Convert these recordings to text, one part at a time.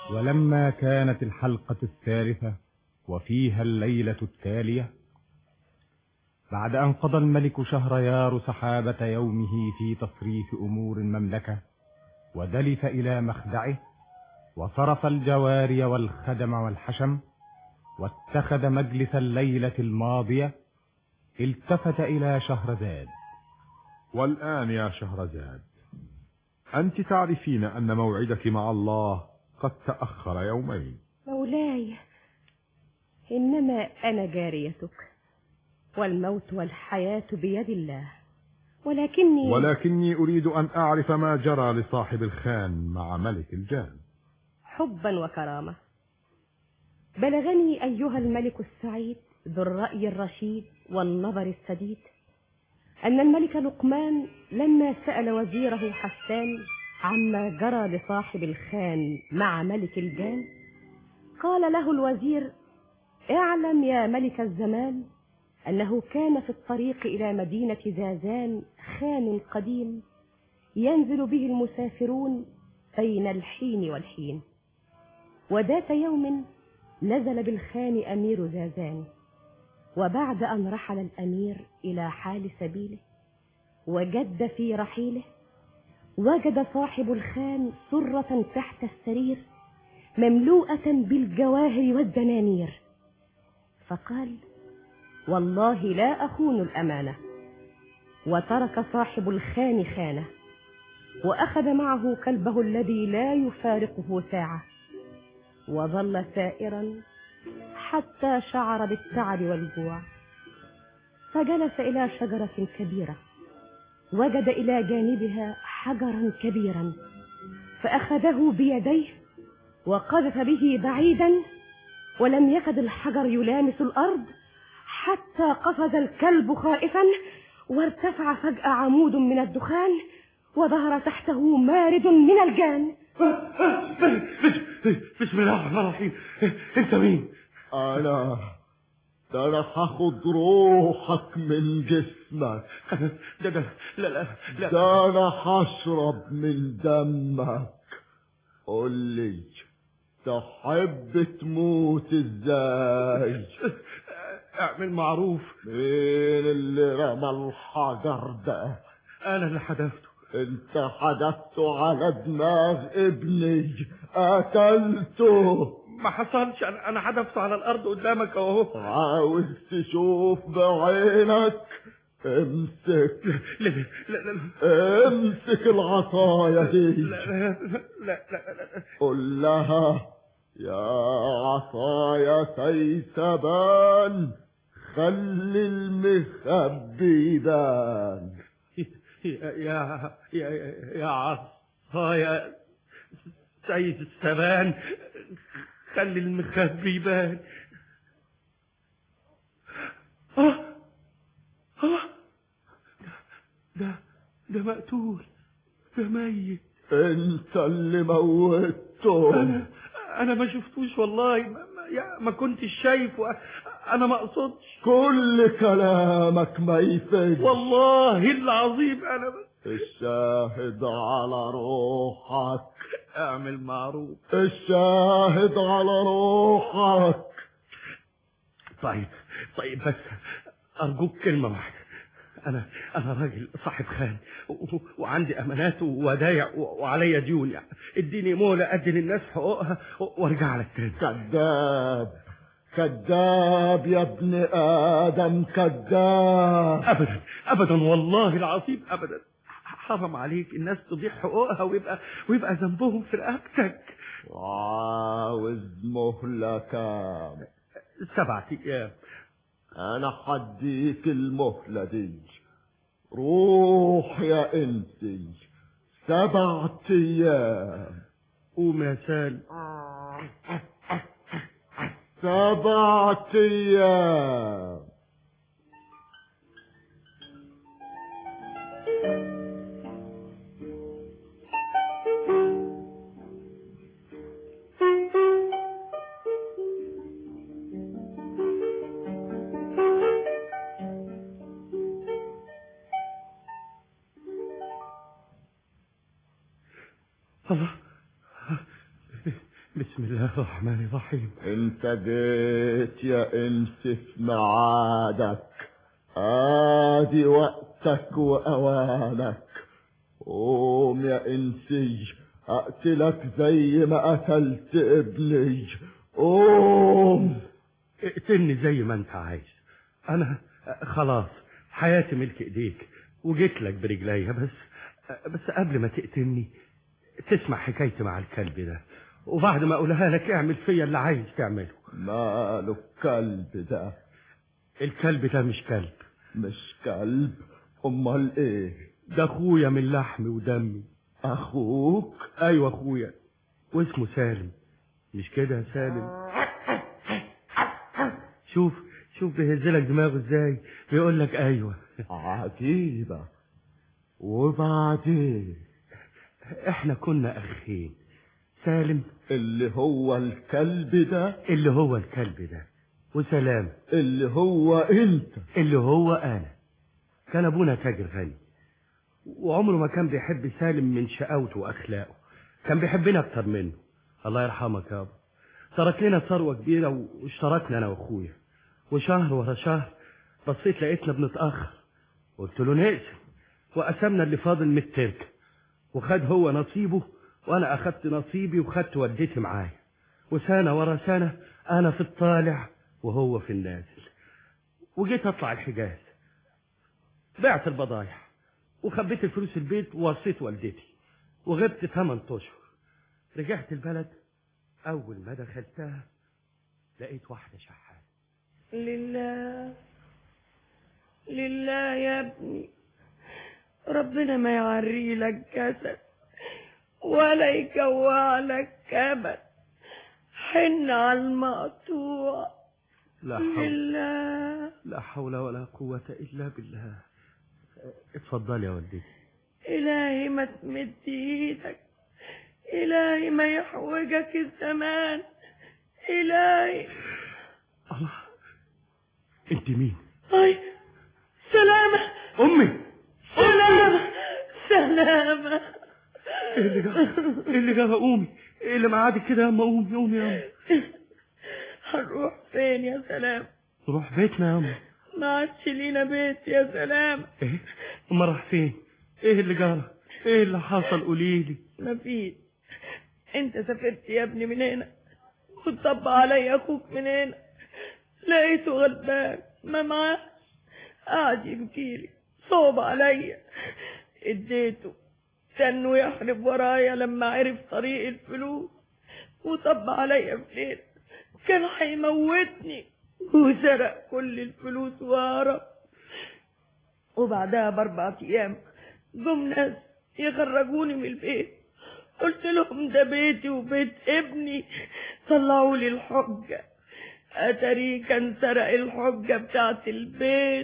ولما كانت الحلقة الثالثة وفيها الليلة التالية بعد أن قضى الملك شهريار سحابة يومه في تصريف أمور المملكة ودلف إلى مخدعه وصرف الجواري والخدم والحشم واتخذ مجلس الليلة الماضية التفت إلى شهرزاد والآن يا شهرزاد أنت تعرفين أن موعدك مع الله قد تأخر يومين مولاي إنما أنا جاريتك والموت والحياة بيد الله ولكني ولكني أريد أن أعرف ما جرى لصاحب الخان مع ملك الجان حبا وكرامة بلغني أيها الملك السعيد ذو الرأي الرشيد والنظر السديد أن الملك لقمان لما سأل وزيره حسان عما جرى لصاحب الخان مع ملك الجان قال له الوزير اعلم يا ملك الزمان أنه كان في الطريق إلى مدينة زازان خان قديم ينزل به المسافرون بين الحين والحين وذات يوم نزل بالخان أمير زازان وبعد أن رحل الأمير إلى حال سبيله وجد في رحيله وجد صاحب الخان سرة تحت السرير مملوءة بالجواهر والدنانير فقال والله لا أخون الأمانة وترك صاحب الخان خانه وأخذ معه كلبه الذي لا يفارقه ساعة وظل سائرا حتى شعر بالتعب والجوع فجلس إلى شجرة كبيرة وجد إلى جانبها حجرا كبيرا فأخذه بيديه وقذف به بعيدا ولم يكد الحجر يلامس الأرض حتى قفز الكلب خائفا وارتفع فجأة عمود من الدخان وظهر تحته مارد من الجان بسم الله الرحمن الرحيم انت مين انا ده انا هاخد روحك من جسمك ده ده لا لا لا ده انا هشرب من دمك قول لي تحب تموت ازاي اعمل معروف مين اللي رمى الحجر ده انا اللي حدفته انت حدفته على دماغ ابني قتلته ما حصلش انا انا حدفته على الارض قدامك اهو عاوز تشوف بعينك امسك لا لا لا امسك العصاية دي لا لا لا لا لا قل لها يا عصايا سيسبان خلي المخبي يبان يا يا يا يا عصايا سيد السبان خلي المخبي يبان اه اه ده ده مقتول ده ميت انت اللي موتته انا انا ما شفتوش والله ما, ما, يا- ما كنتش شايفه انا ما اقصدش كل كلامك ما يفيد والله العظيم انا بس الشاهد على روحك اعمل معروف الشاهد على روحك طيب طيب بس ارجوك كلمه واحده انا انا راجل صاحب خان و- و- وعندي امانات وودايع و- وعليا ديون يعني اديني مهله ادي للناس حقوقها و- وارجع لك تاني كذاب كذاب يا ابن ادم كذاب ابدا ابدا والله العظيم ابدا حرم عليك الناس تضيع حقوقها ويبقى ويبقى ذنبهم في رقبتك وعاوز مهلة كام سبعة ايام انا حديك المهلة دي روح يا انتي سبعة ايام قوم يا سال سبعة ايام الله بسم الله الرحمن الرحيم انت جيت يا انس في ميعادك ادي وقتك واوانك قوم يا انسي اقتلك زي ما قتلت ابني قوم اقتلني زي ما انت عايز انا خلاص حياتي ملك ايديك وجيت لك برجليا بس بس قبل ما تقتلني تسمع حكايتي مع الكلب ده وبعد ما اقولها لك اعمل فيا اللي عايز تعمله ماله الكلب ده الكلب ده مش كلب مش كلب امال ايه ده اخويا من لحمي ودمي اخوك ايوه اخويا واسمه سالم مش كده يا سالم شوف شوف بيهزلك دماغه ازاي بيقول لك ايوه عجيبة وبعدين احنا كنا اخين سالم اللي هو الكلب ده اللي هو الكلب ده وسلام اللي هو انت اللي هو انا كان ابونا تاجر غني وعمره ما كان بيحب سالم من شقاوته واخلاقه كان بيحبنا اكتر منه الله يرحمك يابا ترك لنا ثروه كبيره واشتركنا انا واخويا وشهر ورا شهر بصيت لقيتنا بنتاخر قلت له نقسم وقسمنا اللي فاضل من التركه وخد هو نصيبه وانا اخدت نصيبي وخدت والدتي معايا وسنه ورا سنه انا في الطالع وهو في النازل وجيت اطلع الحجاز بعت البضايع وخبيت الفلوس البيت ووصيت والدتي وغبت ثمان اشهر رجعت البلد اول ما دخلتها لقيت واحده شحاته لله لله يا ابني ربنا ما يعري لك جسد ولا يجوع لك كبد حن على المقطوع لا حول لله لا حول ولا قوه الا بالله اتفضلي يا والدتي إلهي ما تمد إيدك إلهي ما يحوجك الزمان إلهي الله انت مين أي سلامة امي سلامة سلامة ايه اللي جرى ايه اللي جرى قومي ايه اللي معادك كده يا اما قومي قومي يا اما هنروح فين يا سلام نروح بيتنا يا اما ما عادش لينا بيت يا سلام ايه اما راح فين ايه اللي جرى ايه اللي حصل قوليلي مفيش انت سافرت يا ابني من هنا وطب علي اخوك من هنا لقيته غلبان ما معاه قعد يبكيلي صوب عليا اديته كانه يحلف ورايا لما عرف طريق الفلوس وطب عليا في ليلة كان هيموتني وسرق كل الفلوس وهرب وبعدها باربع ايام جم ناس يخرجوني من البيت قلت لهم ده بيتي وبيت ابني طلعوا لي الحجة اتاري كان سرق الحجة بتاعت البيت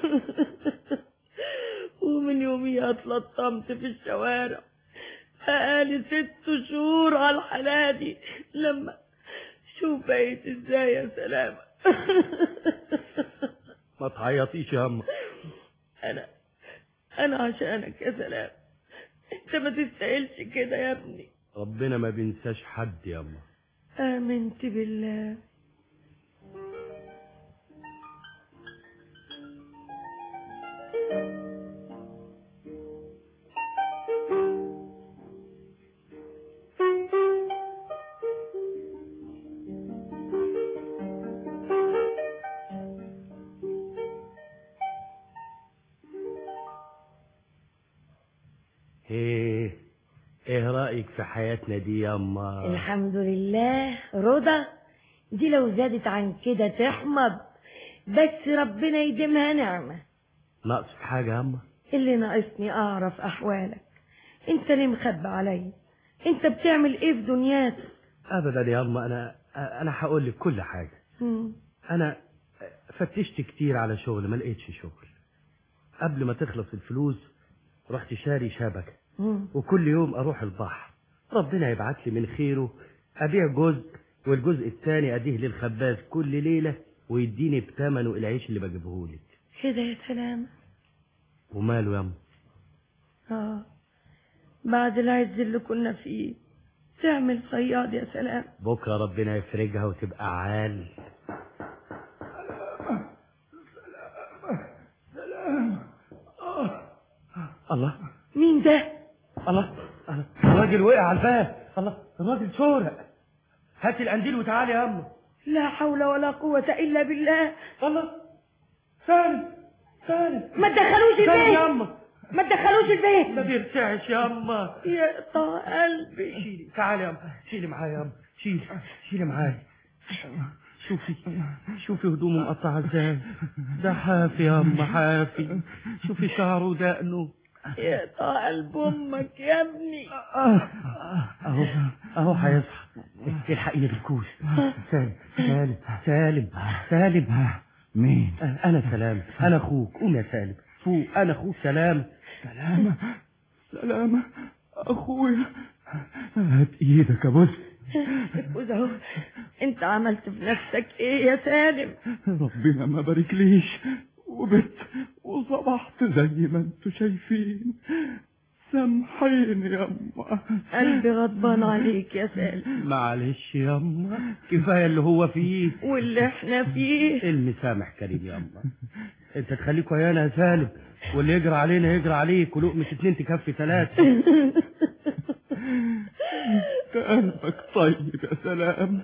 ومن يوميها اتلطمت في الشوارع بقالي ست شهور على الحالة دي لما شوف بقيت ازاي يا سلامة ما تعيطيش يا اما انا انا عشانك يا سلام انت ما تستاهلش كده يا ابني ربنا ما بينساش حد يا اما امنت بالله ايه ايه رايك في حياتنا دي يا اما الحمد لله رضا دي لو زادت عن كده تحمض بس ربنا يديمها نعمة ناقصك حاجه يا اما اللي ناقصني أعرف أحوالك أنت ليه مخبى عليا أنت بتعمل إيه في دنياتك ابدا يا اما انا انا هقول لك كل حاجه مم. انا فتشت كتير على شغل ما لقيتش شغل قبل ما تخلص الفلوس رحت شاري شبكه مم. وكل يوم اروح البحر ربنا يبعت لي من خيره ابيع جزء والجزء الثاني اديه للخباز كل ليله ويديني بثمنه العيش اللي بجيبهولك كده يا سلام وماله يا أم اه بعد العز اللي كنا فيه تعمل صياد يا سلام بكرة ربنا يفرجها وتبقى عال الله مين ده الله الله الراجل وقع على الباب الله الراجل شورق هات القنديل وتعالي يا أمه لا حول ولا قوة إلا بالله الله سالم سالم ما تدخلوش سالم يا البيت أمه ما تدخلوش البيت ما بيرتعش يا أمه يقطع قلبي شيلي تعالي يا أمه شيلي معايا يا أمه شيلي شيلي معايا شوفي شوفي هدومه مقطعة ازاي ده حافي يا أمه حافي شوفي شعره ودقنه يقطع قلب امك يا ابني اهو اهو هيصحى الحقيقة بالكوس سالم سالم سالم سالم مين انا سلام انا اخوك قوم يا سالم فوق انا اخوك سلام سلامة سلامة أخويا هات إيدك يا بص بص اهو انت عملت في نفسك ايه يا سالم ربنا ما باركليش وبت وصبحت زي ما انتوا شايفين سامحيني يا أما قلبي غضبان عليك يا سالم معلش يا اما كفايه اللي هو فيه واللي احنا فيه المسامح كريم يا اما انت تخليك ويانا يا سالم واللي يجرى علينا يجرى عليك ولقمة اتنين تكفي ثلاثة قلبك طيب يا سلام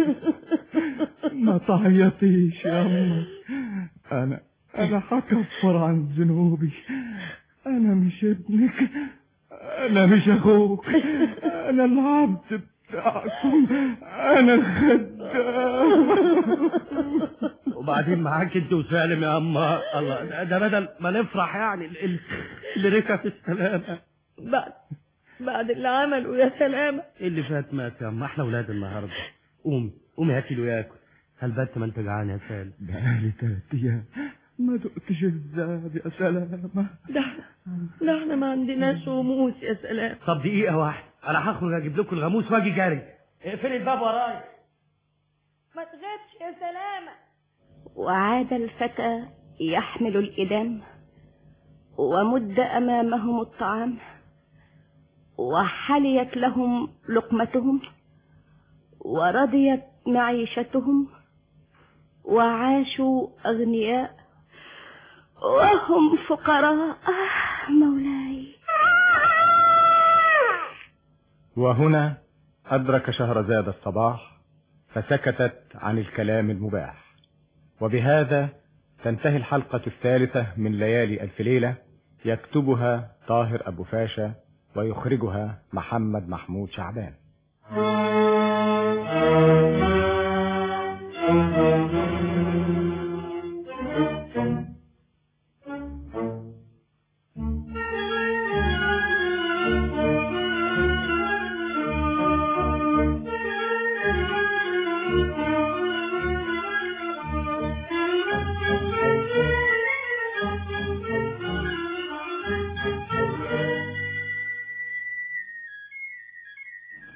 ما تعيطيش يا أما أنا أنا هكفر عن ذنوبي أنا مش ابنك أنا مش أخوك أنا العبد بتاعكم أنا خدام وبعدين معاك انت وسالم يا اما الله ده- ده بدل ما نفرح يعني ال- ال- اللي ركب السلامة بعد بعد اللي عمله يا سلامة اللي فات مات يا اما احنا ولاد النهارده قومي قومي هاتي له ياكل هل بات ما انت جعان يا سالم بقالي تلات أيام ما دقتش الزاد يا سلامة ده ده احنا ما عندناش رموز يا سلام طب دقيقة واحدة انا هخرج اجيب لكم الغاموس واجي جاري اقفلي الباب ورايا ما تغيبش يا سلامة وعاد الفتى يحمل الإدام ومد أمامهم الطعام وحليت لهم لقمتهم ورضيت معيشتهم وعاشوا أغنياء وهم فقراء آه مولاي وهنا أدرك شهرزاد الصباح فسكتت عن الكلام المباح وبهذا تنتهي الحلقة الثالثة من ليالي ألف ليلة يكتبها طاهر أبو فاشا ويخرجها محمد محمود شعبان